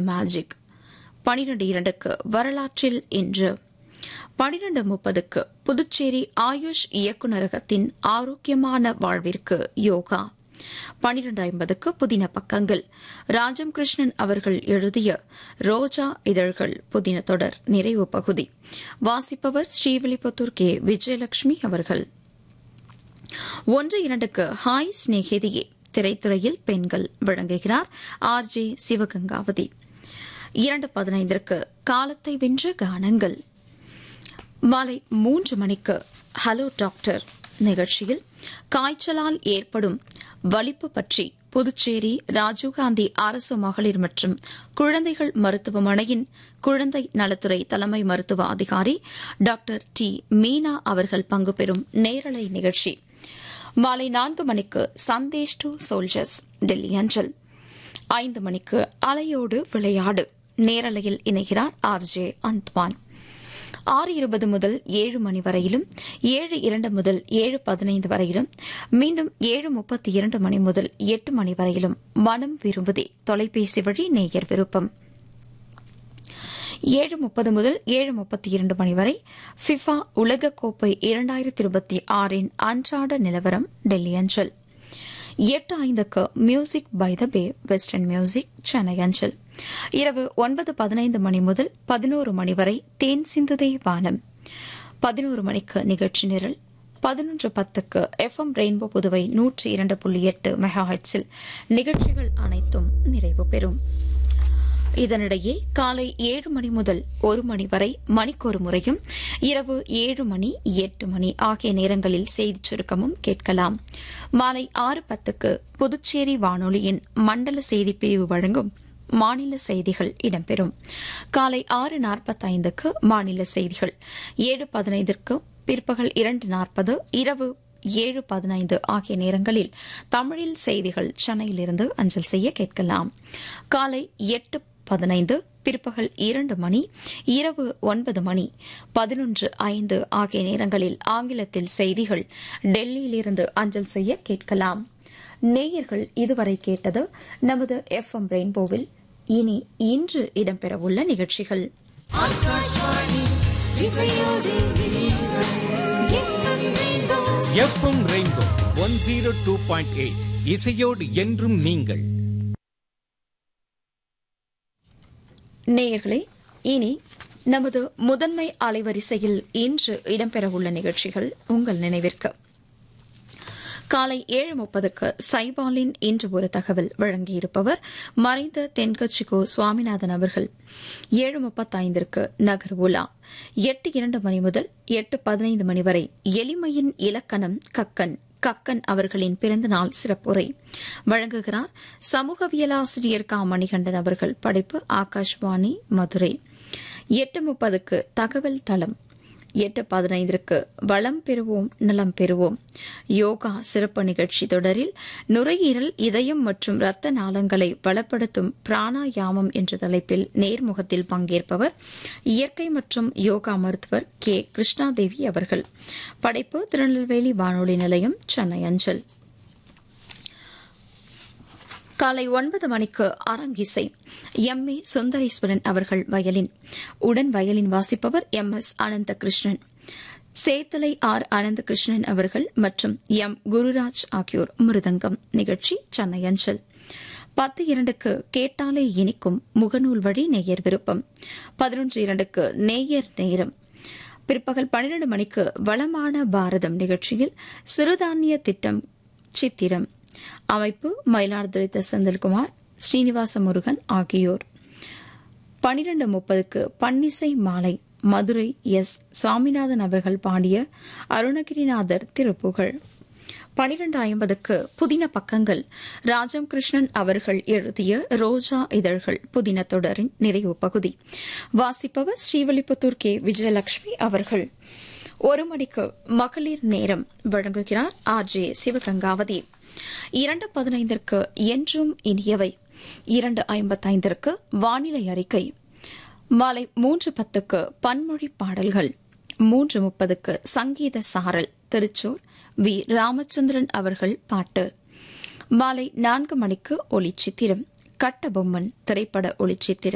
magic பனிரெண்டு இரண்டுக்கு வரலாற்றில் இன்று பனிரெண்டு முப்பதுக்கு புதுச்சேரி ஆயுஷ் இயக்குநரகத்தின் ஆரோக்கியமான வாழ்விற்கு யோகா பனிரெண்டு ஐம்பதுக்கு புதின பக்கங்கள் ராஜம் கிருஷ்ணன் அவர்கள் எழுதிய ரோஜா இதழ்கள் புதின தொடர் நிறைவு பகுதி வாசிப்பவர் ஸ்ரீவில்லிபுத்தூர் கே விஜயலட்சுமி அவர்கள் ஒன்று இரண்டுக்கு ஹாய் ஸ்நேகிதியே திரைத்துறையில் பெண்கள் வழங்குகிறார் ஆர் ஜே சிவகங்காவதி இரண்டு பதினைந்திற்கு காலத்தை வென்ற கானங்கள் மாலை மூன்று மணிக்கு ஹலோ டாக்டர் நிகழ்ச்சியில் காய்ச்சலால் ஏற்படும் வலிப்பு பற்றி புதுச்சேரி ராஜீவ்காந்தி அரசு மகளிர் மற்றும் குழந்தைகள் மருத்துவமனையின் குழந்தை நலத்துறை தலைமை மருத்துவ அதிகாரி டாக்டர் டி மீனா அவர்கள் பங்கு பெறும் நேரலை நிகழ்ச்சி மாலை நான்கு மணிக்கு சந்தேஷ் டு சோல்ஜர்ஸ் டெல்லி அஞ்சல் ஐந்து மணிக்கு அலையோடு விளையாடு நேரலையில் இணைகிறார் ஆர் ஜே அந்த்வான் ஆறு இருபது முதல் ஏழு மணி வரையிலும் ஏழு இரண்டு முதல் ஏழு பதினைந்து வரையிலும் மீண்டும் ஏழு முப்பத்தி இரண்டு மணி முதல் எட்டு மணி வரையிலும் மனம் விரும்புதே தொலைபேசி வழி நேயர் விருப்பம் ஏழு முப்பது முதல் ஏழு முப்பத்தி இரண்டு மணி வரை ஃபிஃபா உலகக்கோப்பை இரண்டாயிரத்தி இருபத்தி ஆறின் அன்றாட நிலவரம் டெல்லி அஞ்சல் எட்டு ஐந்துக்கு music by the bay western music Chennai அஞ்சல் இரவு ஒன்பது பதினைந்து மணி முதல் பதினோரு மணி வரை தேன் சிந்துதே வானம் பதினோரு மணிக்கு நிகழ்ச்சி நிரல் பதினொன்று பத்துக்கு எஃப் எம் ரெயின்போ புதுவை நூற்றி இரண்டு புள்ளி எட்டு மெகாஹெட்ஸில் நிகழ்ச்சிகள் அனைத்தும் நிறைவு பெறும் இதனிடையே காலை ஏழு மணி முதல் ஒரு மணி வரை மணிக்கொரு முறையும் இரவு ஏழு மணி எட்டு மணி ஆகிய நேரங்களில் செய்திச் சுருக்கமும் கேட்கலாம் மாலை ஆறு பத்துக்கு புதுச்சேரி வானொலியின் மண்டல செய்திப் பிரிவு வழங்கும் மாநில செய்திகள் இடம்பெறும் காலை ஆறு நாற்பத்தைந்துக்கு மாநில செய்திகள் ஏழு பதினைந்திற்கு பிற்பகல் இரண்டு நாற்பது இரவு ஏழு பதினைந்து ஆகிய நேரங்களில் தமிழில் செய்திகள் சென்னையிலிருந்து அஞ்சல் செய்ய கேட்கலாம் காலை எட்டு பதினைந்து பிற்பகல் இரண்டு மணி இரவு ஒன்பது மணி பதினொன்று ஐந்து ஆகிய நேரங்களில் ஆங்கிலத்தில் செய்திகள் டெல்லியிலிருந்து அஞ்சல் செய்ய கேட்கலாம் நேயர்கள் இதுவரை கேட்டது நமது எஃப் எம் ரெயின்போவில் இனி இன்று இடம்பெறவுள்ள நிகழ்ச்சிகள் FM rainbow one zero two point eight இசையோடு என்றும் நீங்கள் நேயர்களே இனி நமது முதன்மை அலைவரிசையில் இன்று இடம்பெறவுள்ள நிகழ்ச்சிகள் உங்கள் நினைவிற்கு காலை ஏழு முப்பதுக்கு சைபாலின் இன்று ஒரு தகவல் வழங்கியிருப்பவர் மறைந்த தென்கட்சிகோ சுவாமிநாதன் அவர்கள் ஏழு முப்பத்தைந்திற்கு நகர் உலா எட்டு இரண்டு மணி முதல் எட்டு பதினைந்து மணி வரை எளிமையின் இலக்கணம் கக்கன் கக்கன் அவர்களின் பிறந்தநாள் சிறப்புரை வழங்குகிறார் சமூகவியலாசிரியர் கா மணிகண்டன் அவர்கள் படைப்பு ஆகாஷ்வாணி மதுரை எட்டு முப்பதுக்கு தகவல் தளம் எட்டு பதினைந்திற்கு வளம் பெறுவோம் நலம் பெறுவோம் யோகா சிறப்பு நிகழ்ச்சி தொடரில் நுரையீரல் இதயம் மற்றும் இரத்த நாளங்களை பலப்படுத்தும் பிராணாயாமம் என்ற தலைப்பில் நேர்முகத்தில் பங்கேற்பவர் இயற்கை மற்றும் யோகா மருத்துவர் கே கிருஷ்ணாதேவி அவர்கள் படைப்பு திருநெல்வேலி வானொலி நிலையம் சென்னை அஞ்சல் காலை ஒன்பது மணிக்கு அரங்கிசை எம் ஏ சுந்தரேஸ்வரன் அவர்கள் வயலின் உடன் வயலின் வாசிப்பவர் M S Ananthakrishnan Cherthala R Ananthakrishnan அவர்கள் மற்றும் எம் குருராஜ் ஆகியோர் மிருதங்கம் நிகழ்ச்சி சென்னை அஞ்சல் பத்து இரண்டுக்கு கேட்டாலே இனிக்கும் முகநூல் வழி நேயர் விருப்பம் பதினொன்று இரண்டுக்கு நேயர் நேரம் பிற்பகல் பன்னிரண்டு மணிக்கு வளமான பாரதம் நிகழ்ச்சியில் சிறுதானிய திட்டம் சித்திரம் அமைப்பு மயிலாடுதுறை செந்தில்குமார் ஸ்ரீனிவாச முருகன் ஆகியோர் பனிரெண்டு முப்பதுக்கு பன்னிசை மாலை மதுரை எஸ் சுவாமிநாதன் அவர்கள் பாடிய அருணகிரிநாதர் திருப்புகழ் பனிரெண்டு ஐம்பதுக்கு புதின பக்கங்கள் ராஜம் கிருஷ்ணன் அவர்கள் எழுதிய ரோஜா இதழ்கள் புதின தொடரின் நிறைவு பகுதி வாசிப்பவர் ஸ்ரீவல்லிபுத்தூர் கே விஜயலட்சுமி அவர்கள் ஒரு மணிக்கு மகளிர் நேரம் வழங்குகிறார் ஆர் ஜே சிவகங்காவதி இரண்டு பதினைந்திற்கு என்றும் இனியவை இரண்டு ஐம்பத்தைந்திற்கு வானிலை அறிக்கை மாலை மூன்று பத்துக்கு பன்மொழி பாடல்கள் மூன்று முப்பதுக்கு சங்கீத சாரல் திருச்சூர் வி ராமச்சந்திரன் அவர்கள் பாட்டு மாலை நான்கு மணிக்கு ஒளிச்சித்திரம் கட்டபொம்மன் திரைப்பட ஒளிச்சித்திரம்